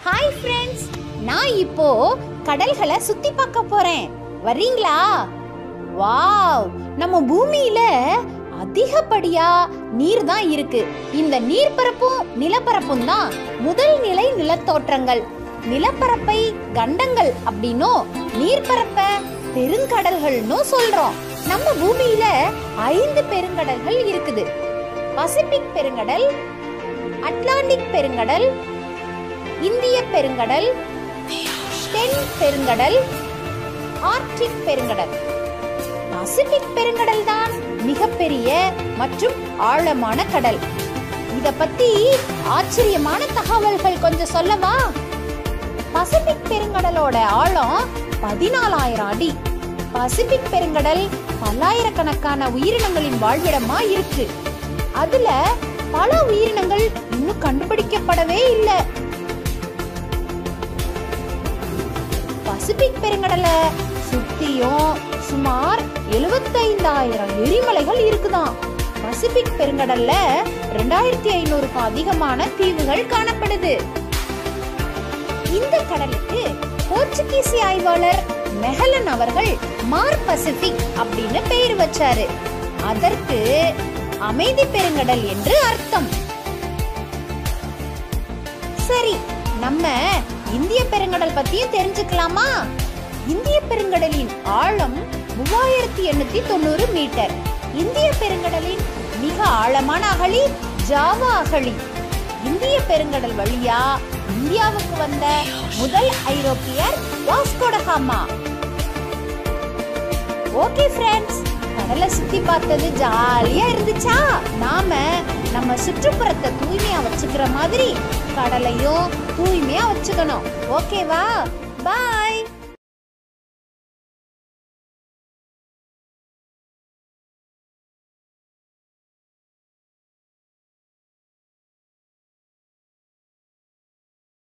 hi friends நான் இப்போ கடல்களை சுத்தி பார்க்க போறேன் வர்றீங்களா வாவ் நம்ம பூமியில அதிகப்படியா நீர் தான் இருக்கு இந்த நீர்ப்பரப்பும் நிலப்பரப்பும் தான் முதல் நிலை நிலத்தோற்றங்கள் நிலப்பரப்பை கண்டங்கள் அப்படின்னும் நீர்ப்பரப்ப பெருங்கடல்கள்னு சொல்றோம் நம்ம பூமியில ஐந்து பெருங்கடல்கள் இருக்குது பசிபிக் பெருங்கடல் அட்லாண்டிக் பெருங்கடல் இந்திய பெருங்கடல் தென் பெருங்கடல் ஆர்க்டிக் பெருங்கடல் பசிபிக் பெருங்கடல் தான் மிகப்பெரிய மற்றும் ஆழமான கடல் இத பத்தி ஆச்சரியமான தகவல்கள் கொஞ்சம் சொல்லவா பசிபிக் பெருங்கடலோட ஆழம் பதினாலாயிரம் அடி பசிபிக் பெருங்கடல் பல்லாயிரக்கணக்கான உயிரினங்களின் வாழ்விடமா இருக்கு அதுல பல உயிரினங்கள் இன்னும் கண்டுபிடிக்கப்படவே இல்லை பசிபிக் பெருங்கடலை சுத்தியும் சுமார் எழுபத்தைந்தாயிரம் எரிமலைகள் இருக்குதாம் பசிபிக் பெருங்கடல்ல ரெண்டாயிரத்தி ஐநூறுக்கும் அதிகமான தீவுகள் காணப்படுது இந்த கடலுக்கு போர்ச்சுகீசி ஆய்வாளர் மெஹலன் அவர்கள் மார் பசிபிக் அப்படின்னு பெயர் வச்சாரு அதற்கு அமைதி பெருங்கடல் என்று அர்த்தம் சரி நம்ம இந்திய பெருங்கடல் பத்தியும் தெரிஞ்சுக்கலாமா இந்திய பெருங்கடலின் ஆழம் மூவாயிரத்தி எண்ணூத்தி தொண்ணூறு மீட்டர் இந்திய பெருங்கடலின் மிக ஆழமான அகழி ஜாவா அகழி இந்திய பெருங்கடல் வழியா இந்தியாவுக்கு வந்த முதல் ஐரோப்பியர் வாஸ்கோடகாமா ஓகே ஃப்ரெண்ட்ஸ் கடலை சுத்தி பார்த்தது ஜாலியா இருந்துச்சா நாம நம்ம சுற்றுப்புறத்தை தூய்மையா வச்சுக்கிற மாதிரி கடலையும் தூய்மையா வச்சுக்கணும் ஓகேவா பாய்